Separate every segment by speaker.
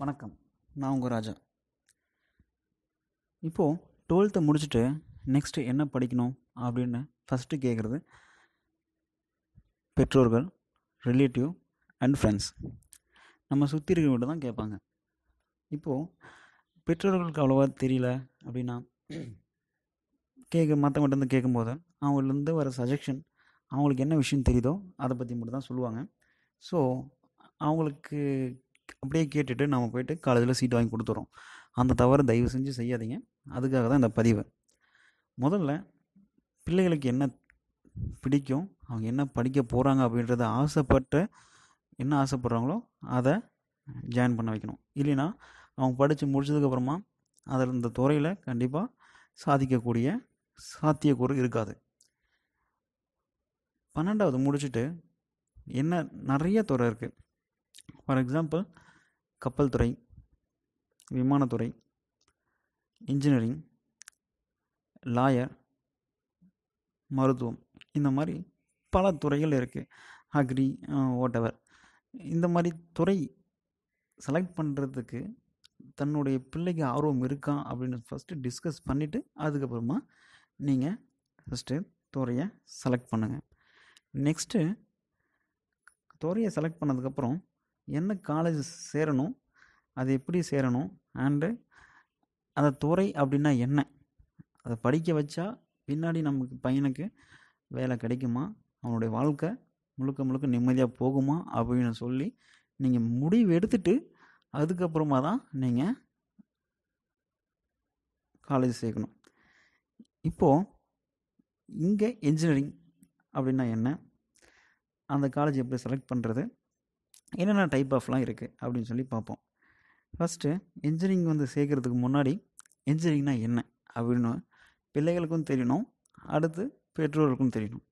Speaker 1: வணக்கம் நான் உங்கள் ராஜா இப்போது டுவெல்த்தை முடிச்சுட்டு நெக்ஸ்ட்டு என்ன படிக்கணும் அப்படின்னு ஃபஸ்ட்டு கேட்குறது பெற்றோர்கள் ரிலேட்டிவ் அண்ட் ஃப்ரெண்ட்ஸ் நம்ம சுற்றி இருக்கிறவங்க தான் கேட்பாங்க இப்போது பெற்றோர்களுக்கு அவ்வளோவா தெரியல அப்படின்னா கேட்க மற்றவங்கள்ட்ட இருந்து கேட்கும்போது அவங்கள்லேருந்து வர சஜஷன் அவங்களுக்கு என்ன விஷயம் தெரியுதோ அதை பற்றி மட்டும் தான் சொல்லுவாங்க ஸோ அவங்களுக்கு அப்படியே கேட்டுட்டு நம்ம போயிட்டு காலேஜில் சீட் வாங்கி கொடுத்துறோம் அந்த தவறை தயவு செஞ்சு செய்யாதீங்க அதுக்காக தான் இந்த பதிவு முதல்ல பிள்ளைகளுக்கு என்ன பிடிக்கும் அவங்க என்ன படிக்க போகிறாங்க அப்படின்றத ஆசைப்பட்டு என்ன ஆசைப்பட்றாங்களோ அதை ஜாயின் பண்ண வைக்கணும் இல்லைன்னா அவங்க படித்து முடிச்சதுக்கப்புறமா அதில் இந்த துறையில் கண்டிப்பாக சாதிக்கக்கூடிய சாத்தியக்கூறு இருக்காது பன்னெண்டாவது முடிச்சுட்டு என்ன நிறைய துறை இருக்குது ஃபார் எக்ஸாம்பிள் கப்பல் துறை விமானத்துறை இன்ஜினியரிங் லாயர் மருத்துவம் இந்த மாதிரி பல துறைகள் இருக்குது அக்ரி ஓட்டவர் இந்த மாதிரி துறை செலக்ட் பண்ணுறதுக்கு தன்னுடைய பிள்ளைக்கு ஆர்வம் இருக்கா அப்படின்னு ஃபஸ்ட்டு டிஸ்கஸ் பண்ணிவிட்டு அதுக்கப்புறமா நீங்கள் ஃபஸ்ட்டு துறையை செலக்ட் பண்ணுங்கள் நெக்ஸ்ட்டு துறையை செலக்ட் பண்ணதுக்கப்புறம் என்ன காலேஜ் சேரணும் அது எப்படி சேரணும் அண்டு அந்த துறை அப்படின்னா என்ன அதை படிக்க வச்சா பின்னாடி நமக்கு பையனுக்கு வேலை கிடைக்குமா அவனுடைய வாழ்க்கை முழுக்க முழுக்க நிம்மதியாக போகுமா அப்படின்னு சொல்லி நீங்கள் முடிவு எடுத்துட்டு அதுக்கப்புறமா தான் நீங்கள் காலேஜ் சேர்க்கணும் இப்போது இங்கே இன்ஜினியரிங் அப்படின்னா என்ன அந்த காலேஜ் எப்படி செலக்ட் பண்ணுறது என்னென்ன டைப் ஆஃப்லாம் இருக்குது அப்படின்னு சொல்லி பார்ப்போம் ஃபஸ்ட்டு இன்ஜினியரிங் வந்து சேர்க்குறதுக்கு முன்னாடி இன்ஜினியரிங்னா என்ன அப்படின்னு பிள்ளைகளுக்கும் தெரியணும் அடுத்து பெற்றோருக்கும் தெரியணும்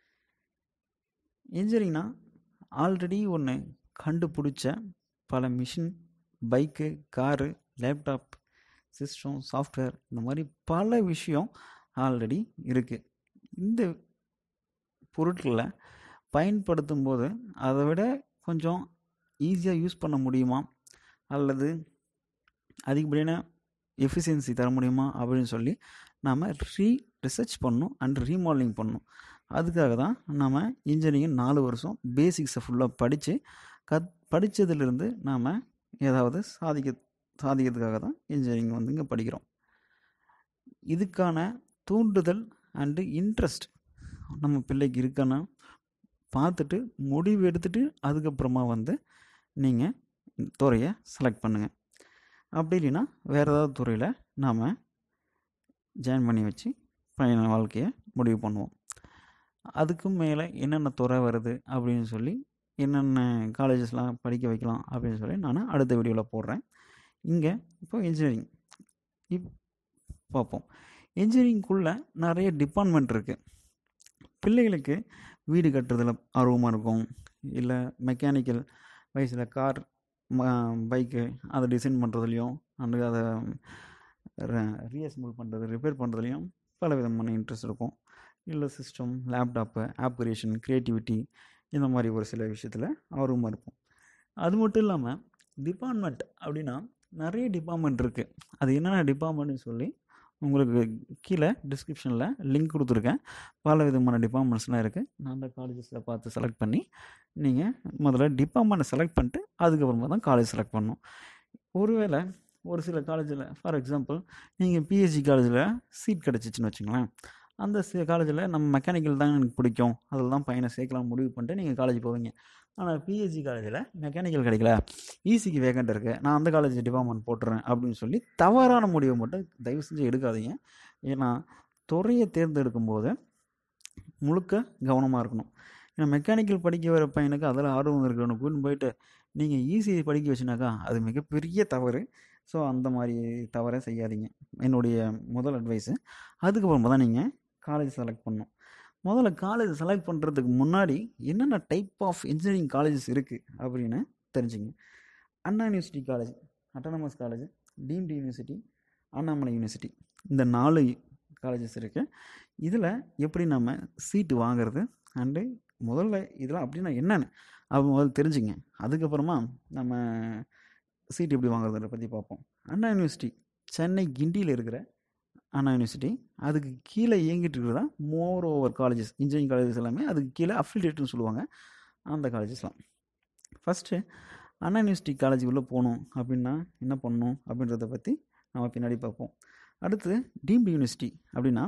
Speaker 1: இன்ஜினியரிங்னா ஆல்ரெடி ஒன்று கண்டுபிடிச்ச பல machine bike car laptop system software இந்த மாதிரி பல விஷயம் ஆல்ரெடி இருக்குது இந்த பொருட்களை பயன்படுத்தும் போது அதை விட கொஞ்சம் ஈஸியாக யூஸ் பண்ண முடியுமா அல்லது அதிகப்படியான எஃபிஷியன்சி தர முடியுமா அப்படின்னு சொல்லி நாம் ரீ ரிசர்ச் பண்ணணும் அண்ட் ரீமாடலிங் பண்ணணும் அதுக்காக தான் நம்ம இன்ஜினியரிங் நாலு வருஷம் பேசிக்ஸை ஃபுல்லாக படித்து கத் படித்ததுலேருந்து நாம் ஏதாவது சாதிக்க சாதிக்கிறதுக்காக தான் இன்ஜினியரிங் வந்து இங்கே படிக்கிறோம் இதுக்கான தூண்டுதல் அண்டு இன்ட்ரெஸ்ட் நம்ம பிள்ளைக்கு இருக்கானா பார்த்துட்டு முடிவு எடுத்துட்டு அதுக்கப்புறமா வந்து நீங்கள் துறையை செலக்ட் பண்ணுங்கள் அப்படி இல்லைன்னா வேறு ஏதாவது துறையில் நாம் ஜாயின் பண்ணி வச்சு பையன வாழ்க்கையை முடிவு பண்ணுவோம் அதுக்கும் மேலே என்னென்ன துறை வருது அப்படின்னு சொல்லி என்னென்ன காலேஜஸ்லாம் படிக்க வைக்கலாம் அப்படின்னு சொல்லி நான் அடுத்த வீடியோவில் போடுறேன் இங்கே இப்போ இன்ஜினியரிங் இப் பார்ப்போம் இன்ஜினியரிங்குள்ளே நிறைய டிபார்ட்மெண்ட் இருக்குது பிள்ளைகளுக்கு வீடு கட்டுறதுல ஆர்வமாக இருக்கும் இல்லை மெக்கானிக்கல் வயசில் கார் பைக்கு அதை டிசைன் பண்ணுறதுலையும் அந்த அதை ரீஅசம்பிள் பண்ணுறது ரிப்பேர் பண்ணுறதுலையும் பல விதமான இன்ட்ரெஸ்ட் இருக்கும் இல்லை system laptop app creation creativity இந்த மாதிரி ஒரு சில விஷயத்தில் ஆர்வமாக இருக்கும் அது மட்டும் இல்லாமல் டிபார்ட்மெண்ட் அப்படின்னா நிறைய டிபார்ட்மெண்ட் இருக்குது அது என்னென்ன டிபார்ட்மெண்ட்னு சொல்லி உங்களுக்கு கீழே டிஸ்கிரிப்ஷனில் லிங்க் கொடுத்துருக்கேன் பல விதமான டிபார்ட்மெண்ட்ஸ்லாம் இருக்குது நான் அந்த காலேஜஸில் பார்த்து செலக்ட் பண்ணி நீங்கள் முதல்ல டிபார்ட்மெண்ட்டை செலக்ட் பண்ணிட்டு அதுக்கப்புறமா தான் காலேஜ் செலக்ட் பண்ணணும் ஒருவேளை ஒரு சில காலேஜில் ஃபார் எக்ஸாம்பிள் நீங்கள் பிஎஸ்சி காலேஜில் சீட் கிடச்சிச்சின்னு வச்சுங்களேன் அந்த காலேஜில் நம்ம மெக்கானிக்கல் தான் எனக்கு பிடிக்கும் அதில் தான் பையனை சேர்க்கலாம் முடிவு பண்ணிட்டு நீங்கள் காலேஜ் போவீங்க ஆனால் பிஎஸ்சி காலேஜில் மெக்கானிக்கல் கிடைக்கல ஈசிக்கு வேகண்ட் இருக்குது நான் அந்த காலேஜ் டிபார்ட்மெண்ட் போட்டுறேன் அப்படின்னு சொல்லி தவறான முடிவை மட்டும் தயவு செஞ்சு எடுக்காதீங்க ஏன்னா துறையை தேர்ந்தெடுக்கும் போது முழுக்க கவனமாக இருக்கணும் ஏன்னா மெக்கானிக்கல் படிக்க வர பையனுக்கு அதில் ஆர்வம் இருக்கிறவனு கூட்டின்னு போயிட்டு நீங்கள் ஈஸி படிக்க வச்சுனாக்கா அது மிகப்பெரிய தவறு ஸோ அந்த மாதிரி தவறை செய்யாதீங்க என்னுடைய முதல் அட்வைஸு அதுக்கப்புறமா தான் நீங்கள் காலேஜ் செலக்ட் பண்ணணும் முதல்ல காலேஜ் செலக்ட் பண்ணுறதுக்கு முன்னாடி என்னென்ன டைப் ஆஃப் இன்ஜினியரிங் காலேஜஸ் இருக்குது அப்படின்னு தெரிஞ்சுங்க Anna university college autonomous college deemed university Annamalai university இந்த நாலு காலேஜஸ் இருக்குது இதில் எப்படி நம்ம சீட்டு வாங்குறது அண்டு முதல்ல இதெல்லாம் அப்படின்னா என்னென்னு அது முதல்ல தெரிஞ்சுங்க அதுக்கப்புறமா நம்ம சீட் எப்படி வாங்குறதை பற்றி பார்ப்போம் அண்ணா யூனிவர்சிட்டி சென்னை கிண்டியில் இருக்கிற அண்ணா யூனிவர்சிட்டி அதுக்கு கீழே இயங்கிட்டு இருக்கிறதா more over colleges engineering colleges எல்லாமே அதுக்கு கீழே அஃபிலியேட்னு சொல்லுவாங்க அந்த காலேஜஸ்லாம் ஃபஸ்ட்டு அண்ணா யூனிவர்சிட்டி காலேஜ் உள்ளே போகணும் அப்படின்னா என்ன பண்ணணும் அப்படின்றத பற்றி நம்ம பின்னாடி பார்ப்போம் அடுத்து டீம்டு யூனிவர்சிட்டி அப்படின்னா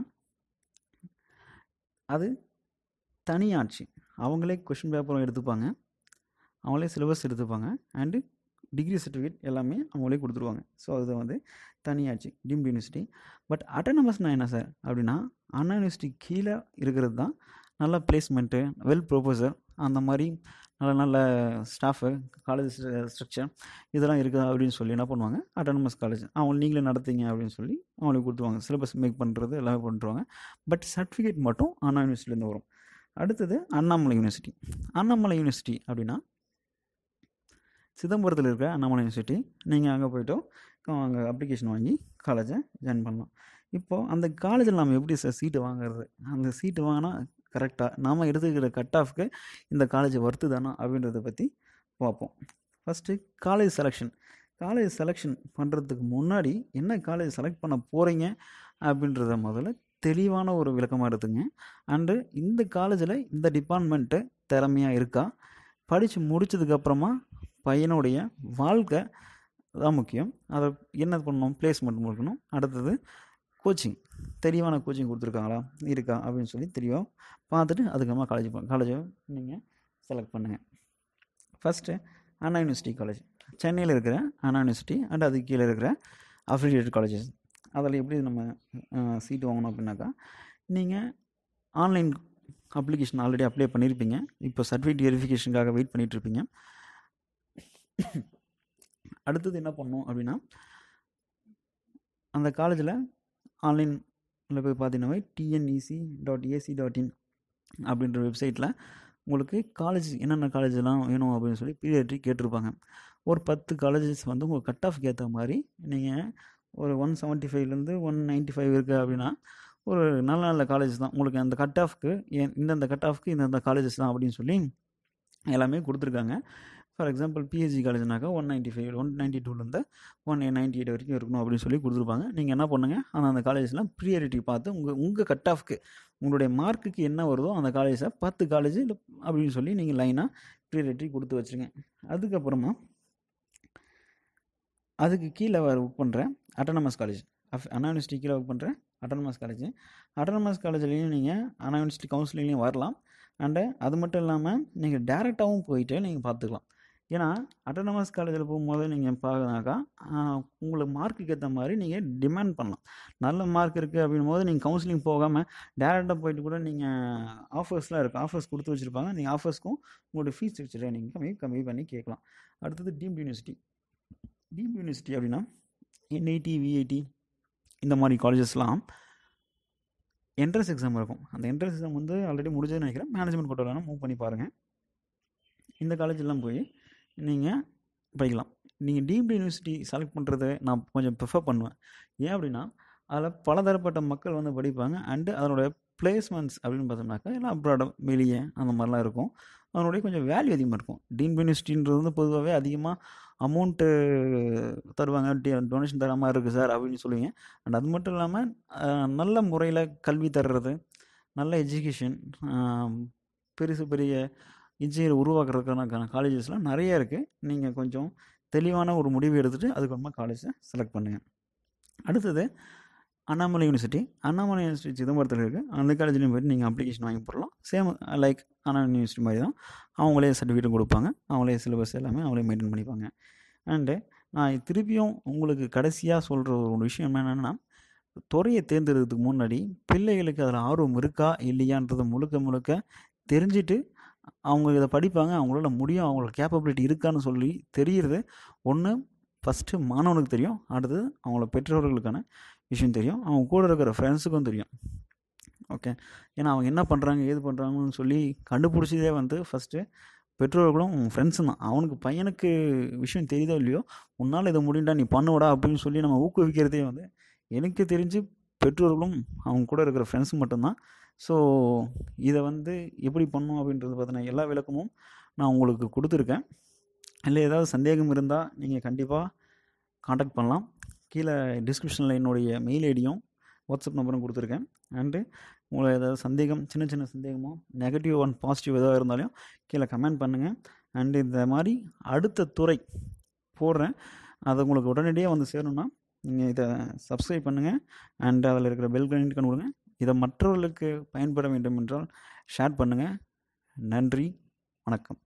Speaker 1: அது தனியாட்சி அவங்களே கொஷின் பேப்பரும் எடுத்துப்பாங்க அவங்களே சிலபஸ் எடுத்துப்பாங்க அண்டு டிகிரி சர்டிஃபிகேட் எல்லாமே அவங்களே கொடுத்துருவாங்க ஸோ அது வந்து தனியாச்சு டீம்டு யூனிவர்சிட்டி பட் அட்டானமஸ்னால் என்ன சார் அப்படின்னா அண்ணா யூனிவர்சிட்டி கீழே இருக்கிறது தான் நல்ல பிளேஸ்மெண்ட்டு வெல் ப்ரொபோசர் அந்த மாதிரி நல்ல நல்ல ஸ்டாஃபு காலேஜ் ஸ்ட்ரக்சர் இதெல்லாம் இருக்குது அப்படின்னு சொல்லி என்ன பண்ணுவாங்க அட்டானமஸ் காலேஜ் அவங்க நீங்களே நடத்துங்க அப்படின்னு சொல்லி அவங்களுக்கு கொடுத்துருவாங்க சிலபஸ் மேக் பண்ணுறது எல்லாமே பண்ணிட்டுருவாங்க பட் சர்டிஃபிகேட் மட்டும் அண்ணா யூனிவர்சிட்டிலேருந்து வரும் அடுத்தது அண்ணாமலை யூனிவர்சிட்டி அண்ணாமலை யூனிவர்சிட்டி அப்படின்னா சிதம்பரத்தில் இருக்கிற அண்ணாமலை யூனிவர்சிட்டி நீங்கள் அங்கே போய்ட்டோ அங்கே அப்ளிகேஷன் வாங்கி காலேஜை ஜாயின் பண்ணலாம் இப்போது அந்த காலேஜில் நம்ம எப்படி சார் சீட்டு வாங்குறது அந்த சீட்டு வாங்கினா கரெக்டாக நாம் எடுத்துக்கிற கட் ஆஃப்க்கு இந்த காலேஜ் ஒர்த்து தானா அப்படின்றத பற்றி பார்ப்போம் first college selection college selection பண்ணுறதுக்கு முன்னாடி என்ன காலேஜ் செலக்ட் பண்ண போகிறீங்க அப்படின்றத முதல்ல தெளிவான ஒரு விளக்கமாக எடுத்துங்க அண்டு இந்த காலேஜில் இந்த டிபார்ட்மெண்ட்டு திறமையாக இருக்கா படித்து முடித்ததுக்கப்புறமா பையனுடைய வாழ்க்கை தான் முக்கியம் அதை என்ன பண்ணணும் பிளேஸ்மெண்ட் கொடுக்கணும் அடுத்தது கோச்சிங் தெளிவான கோச்சிங் கொடுத்துருக்காங்களா இருக்கா அப்படின்னு சொல்லி தெளிவாக பார்த்துட்டு அதுக்கப்புறமா காலேஜ் காலேஜை நீங்கள் செலக்ட் பண்ணுங்கள் ஃபஸ்ட்டு அண்ணா யூனிவர்சிட்டி காலேஜ் சென்னையில் இருக்கிற அண்ணா யூனிவர்சிட்டி அண்ட் அதுக்கு கீழே இருக்கிற அஃபிலியேட்டட் காலேஜஸ் அதில் எப்படி நம்ம சீட்டு வாங்கணும் அப்படின்னாக்கா நீங்கள் ஆன்லைன் அப்ளிகேஷன் ஆல்ரெடி அப்ளை பண்ணியிருப்பீங்க இப்போ சர்டிஃபிகேட் வெரிஃபிகேஷனுக்காக வெயிட் பண்ணிகிட்ருப்பீங்க அடுத்தது என்ன பண்ணணும் அப்படின்னா அந்த காலேஜில் ஆன்லைனில் போய் பார்த்தீங்கன்னா TNEC dot AC dot in அப்படின்ற வெப்சைட்டில் உங்களுக்கு காலேஜ் என்னென்ன காலேஜெலாம் வேணும் அப்படின்னு சொல்லி பீரியட்ரி கேட்டிருப்பாங்க ஒரு பத்து காலேஜஸ் வந்து உங்கள் கட் ஆஃப்க்கு ஏற்ற மாதிரி நீங்கள் ஒரு ஒன் செவன்ட்டி ஃபைவ்லேருந்து ஒன் நைன்ட்டி ஃபைவ் இருக்குது அப்படின்னா ஒரு நல்ல நல்ல காலேஜ் தான் உங்களுக்கு அந்த கட் ஆஃப்க்கு இந்தந்த கட் ஆஃப்க்கு இந்தந்த காலேஜஸ் தான் அப்படின்னு சொல்லி எல்லாமே கொடுத்துருக்காங்க ஃபார் எக்ஸாம்பிள் பிஹெச்சி காலேஜ்னாக்கா one ninety five one ninety டூலேருந்து ஒன் நைன்ட்டி எயிட் வரைக்கும் இருக்கணும் அப்படின்னு சொல்லி கொடுத்துருப்பாங்க நீங்கள் என்ன பண்ணுங்கள் ஆனால் அந்த காலேஜ்லாம் ப்ரியாரிட்டி பார்த்து உங்கள் உங்கள் கட் ஆஃப்க்கு உங்களுடைய மார்க்குக்கு என்ன வருதோ அந்த காலேஜை பத்து காலேஜ் இல்லை அப்படின்னு சொல்லி நீங்கள் லைனாக ப்ரியாரிட்டி கொடுத்து வச்சுருங்க அதுக்கப்புறமா அதுக்கு கீழே ஒர்க் பண்ணுற autonomous college of Anna university கீழே ஒர்க் பண்ணுற அட்டானமஸ் காலேஜ் அட்டானமஸ் காலேஜ்லேயும் நீங்கள் அண்ணா யூனிவர்சிட்டி கவுன்சிலிங்லேயும் வரலாம் அண்டு அது மட்டும் இல்லாமல் நீங்கள் டேரெக்டாகவும் போயிட்டு நீங்கள் பார்த்துக்கலாம் ஏன்னா அட்டானமஸ் காலேஜில் போகும்போது நீங்கள் பார்க்கனாக்கா உங்களுக்கு மார்க்குக்கு ஏற்ற மாதிரி நீங்கள் டிமாண்ட் பண்ணலாம் நல்ல மார்க் இருக்குது அப்படின் போது நீங்கள் கவுன்சிலிங் போகாமல் டேரெக்டாக போயிட்டு கூட நீங்கள் ஆஃபர்ஸ்லாம் இருக்குது ஆஃபர்ஸ் கொடுத்து வச்சுருப்பாங்க நீங்கள் ஆஃபர்ஸ்க்கும் உங்களோட ஃபீஸ் ஸ்ட்ரக்சரை நீங்கள் கம்மி கம்மி பண்ணி கேட்கலாம் அடுத்தது டீம்டு யூனிவர்சிட்டி டீம்டு யூனிவர்சிட்டி அப்படின்னா என்ஐடி விஐடி இந்த மாதிரி காலேஜஸ்லாம் என்ட்ரன்ஸ் எக்ஸாம் இருக்கும் அந்த என்ட்ரன்ஸ் எக்ஸாம் வந்து ஆல்ரெடி முடிஞ்சதுன்னு நினைக்கிறேன் மேனேஜ்மெண்ட் கோட்டாவில் மூவ் பண்ணி பாருங்கள் இந்த காலேஜெல்லாம் போய் நீங்கள் படிக்கலாம் நீங்கள் டீம்டு யூனிவர்சிட்டி செலக்ட் பண்ணுறத நான் கொஞ்சம் ப்ரிஃபர் பண்ணுவேன் ஏன் அப்படின்னா அதில் பலதரப்பட்ட மக்கள் வந்து படிப்பாங்க அண்டு அதனோட பிளேஸ்மெண்ட்ஸ் அப்படின்னு பார்த்தோம்னாக்கா எல்லாம் அப்ராடம் வெளியே அந்த மாதிரிலாம் இருக்கும் அதனுடைய கொஞ்சம் வேல்யூ அதிகமாக இருக்கும் டீம் யூனிவர்சிட்டின்றது வந்து பொதுவாகவே அதிகமாக அமௌண்ட்டு தருவாங்க டொனேஷன் தர மாதிரி இருக்குது சார் அப்படின்னு சொல்லுவீங்க அண்ட் அது மட்டும் இல்லாமல் நல்ல முறையில் கல்வி தர்றது நல்ல எஜுகேஷன் பெருசு பெரிய இன்ஜினியர் உருவாக்குறதுக்கான காலேஜஸ்லாம் நிறைய இருக்குது நீங்கள் கொஞ்சம் தெளிவான ஒரு முடிவு எடுத்துகிட்டு அதுக்கப்புறமா காலேஜை செலக்ட் பண்ணுங்கள் அடுத்தது அண்ணாமலை யூனிவர்சிட்டி அண்ணாமலை யூனிவர்சிட்டி சிதம்பரத்தில் இருக்குது அந்த காலேஜ்லேயும் போய்ட்டு நீங்கள் அப்ளிகேஷன் வாங்கி போடலாம் சேம் லைக் அண்ணா யூனிவர்சிட்டி மாதிரி தான் அவங்களே சர்டிஃபிகேட் கொடுப்பாங்க அவங்களே சிலபஸ் எல்லாமே அவங்களே மெயின்டைன் பண்ணிப்பாங்க அண்டு நான் திருப்பியும் உங்களுக்கு கடைசியாக சொல்கிற ஒரு விஷயம் என்னென்னா துறையை தேர்ந்தெடுக்கிறதுக்கு முன்னாடி பிள்ளைகளுக்கு அதில் ஆர்வம் இருக்கா இல்லையான்றதை முழுக்க முழுக்க தெரிஞ்சுட்டு அவங்க இதை படிப்பாங்க அவங்களால முடியும் அவங்களோட கேப்பபிலிட்டி இருக்கான்னு சொல்லி தெரிகிறது ஒன்று ஃபஸ்ட்டு மாணவனுக்கு தெரியும் அடுத்தது அவங்களோட பெற்றோர்களுக்கான விஷயம் தெரியும் அவங்க கூட இருக்கிற ஃப்ரெண்ட்ஸுக்கும் தெரியும் ஓகே ஏன்னா அவங்க என்ன பண்ணுறாங்க ஏது பண்ணுறாங்கன்னு சொல்லி கண்டுபிடிச்சதே வந்து ஃபஸ்ட்டு பெற்றோர்களும் ஃப்ரெண்ட்ஸும் தான் அவனுக்கு பையனுக்கு விஷயம் தெரியுதோ இல்லையோ உன்னால் இதை முடியுண்டா நீ பண்ணுவடா அப்படின்னு சொல்லி நம்ம ஊக்குவிக்கிறதே வந்து எனக்கு தெரிஞ்சு பெற்றோர்களும் அவங்க கூட இருக்கிற ஃப்ரெண்ட்ஸும் மட்டும்தான் ஸோ இதை வந்து எப்படி பண்ணும் அப்படின்றது பார்த்தீங்கன்னா எல்லா விளக்கமும் நான் உங்களுக்கு கொடுத்துருக்கேன் இல்லை ஏதாவது சந்தேகம் இருந்தால் நீங்கள் கண்டிப்பாக காண்டாக்ட் பண்ணலாம் கீழே டிஸ்கிரிப்ஷனில் என்னுடைய மெயில் ஐடியும் வாட்ஸ்அப் நம்பரும் கொடுத்துருக்கேன் அண்டு உங்களை ஏதாவது சந்தேகம் சின்ன சின்ன சந்தேகமோ நெகட்டிவ் அண்ட் பாசிட்டிவ் எதாவது இருந்தாலும் கீழே கமெண்ட் பண்ணுங்கள் அண்டு இந்த மாதிரி அடுத்த துறை போடுறேன் அது உங்களுக்கு உடனடியாக வந்து சேரணும்னா நீங்கள் இதை சப்ஸ்கிரைப் பண்ணுங்கள் அண்ட் அதில் இருக்கிற பெல் கனெக்ட் கொடுங்க இதை மற்றவர்களுக்கு பயன்பட வேண்டும் என்றால் ஷேர் பண்ணுங்கள் நன்றி வணக்கம்